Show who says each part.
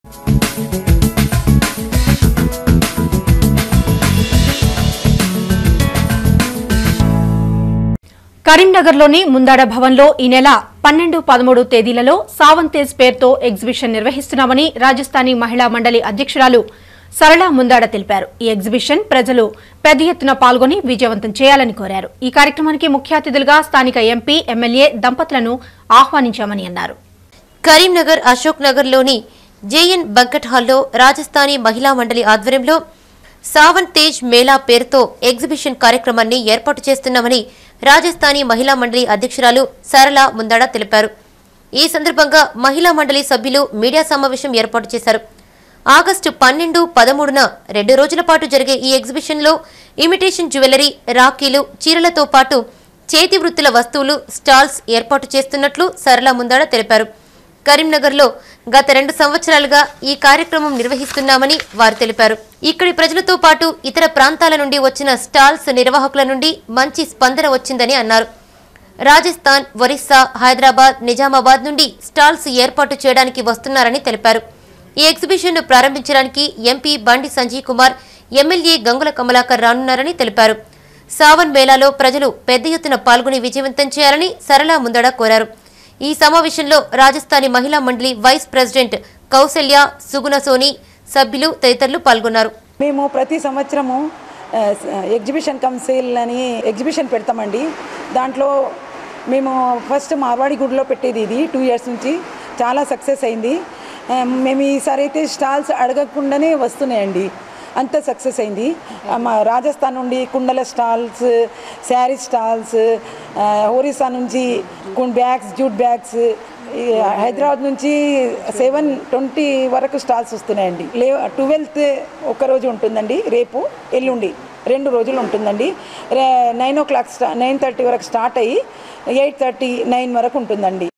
Speaker 1: కరీంనగర్లోని ముందాడ భవన్లో ఈ నెల పన్నెండు పదమూడు తేదీలలో సావంతేజ్ పేరుతో ఎగ్జిబిషన్ నిర్వహిస్తున్నామని రాజస్థానీ మహిళా మండలి అధ్యక్షురాలు సరళ ముందాడ తెలిపారు ఈ ఎగ్జిబిషన్ ప్రజలు పెద్ద ఎత్తున పాల్గొని విజయవంతం చేయాలని కోరారు ఈ కార్యక్రమానికి ముఖ్య అతిథులుగా స్థానిక ఎంపీ ఎమ్మెల్యే దంపతులను ఆహ్వానించామని అన్నారు
Speaker 2: కరీంనగర్ అశోక్ నగర్లోని జేఎన్ బంకట్ హాల్లో రాజస్థానీ మహిళా మండలి ఆధ్వర్యంలో సావన్ తేజ్ మేళా పేరుతో ఎగ్జిబిషన్ కార్యక్రమాన్ని ఏర్పాటు చేస్తున్నామని రాజస్థానీ మహిళా మండలి అధ్యక్షురాలు సరళ ముందాడ తెలిపారు ఈ సందర్భంగా మహిళా మండలి సభ్యులు మీడియా సమావేశం ఏర్పాటు చేశారు ఆగస్టు పన్నెండు పదమూడున రెండు రోజుల పాటు జరిగే ఈ ఎగ్జిబిషన్లో ఇమిటేషన్ జ్యువెలరీ రాఖీలు చీరలతో పాటు చేతి వృత్తుల వస్తువులు స్టాల్స్ ఏర్పాటు చేస్తున్నట్లు సరళ ముందాడ తెలిపారు కరీంనగర్లో గత రెండు సంవత్సరాలుగా ఈ కార్యక్రమం నిర్వహిస్తున్నామని వారు తెలిపారు ఇక్కడి ప్రజలతో పాటు ఇతర ప్రాంతాల నుండి వచ్చిన స్టాల్స్ నిర్వాహకుల నుండి మంచి స్పందన వచ్చిందని అన్నారు రాజస్థాన్ ఒరిస్సా హైదరాబాద్ నిజామాబాద్ నుండి స్టాల్స్ ఏర్పాటు చేయడానికి వస్తున్నారని తెలిపారు ఈ ఎగ్జిబిషన్ను ప్రారంభించడానికి ఎంపీ బండి సంజయ్ కుమార్ ఎమ్మెల్యే గంగుల కమలాకర్ రానున్నారని తెలిపారు సావన్ మేళాలో ప్రజలు పెద్ద ఎత్తున పాల్గొని విజయవంతం చేయాలని సరళ ముందడ కోరారు ఈ సమావేశంలో రాజస్థానీ మహిళా మండలి వైస్ ప్రెసిడెంట్ కౌసల్య సుగుణ సోని సభ్యులు తదితరులు పాల్గొన్నారు
Speaker 3: మేము ప్రతి సంవత్సరము ఆ, ఎగ్జిబిషన్ కమ్ సేల్ అని ఎగ్జిబిషన్ పెడతామండి దాంట్లో మేము ఫస్ట్ మార్వాడి గుడిలో పెట్టేది ఇది టూ ఇయర్స్ నుంచి చాలా సక్సెస్ అయింది ఆ, మేము ఈసారి అయితే స్టాల్స్ అడగకుండానే వస్తున్నాయండి అంత సక్సెస్ అయింది ఆ, మా రాజస్థాన్ నుండి కుండల స్టాల్స్ శారీ స్టాల్స్ ఆ, ఒరిస్సా నుంచి బ్యాగ్స్ జూట్ బ్యాగ్స్ ఈ హైదరాబాద్ నుంచి సెవెన్ ట్వంటీ వరకు స్టాల్స్ వస్తున్నాయండి లే ట్వెల్త్ ఒక రోజు ఉంటుందండి రేపు ఎల్లుండి రెండు రోజులు ఉంటుందండి రే నైన్ ఓ క్లాక్ స్టా నైన్ థర్టీ వరకు స్టార్ట్ అయ్యి ఎయిట్ థర్టీ నైన్ వరకు ఉంటుందండి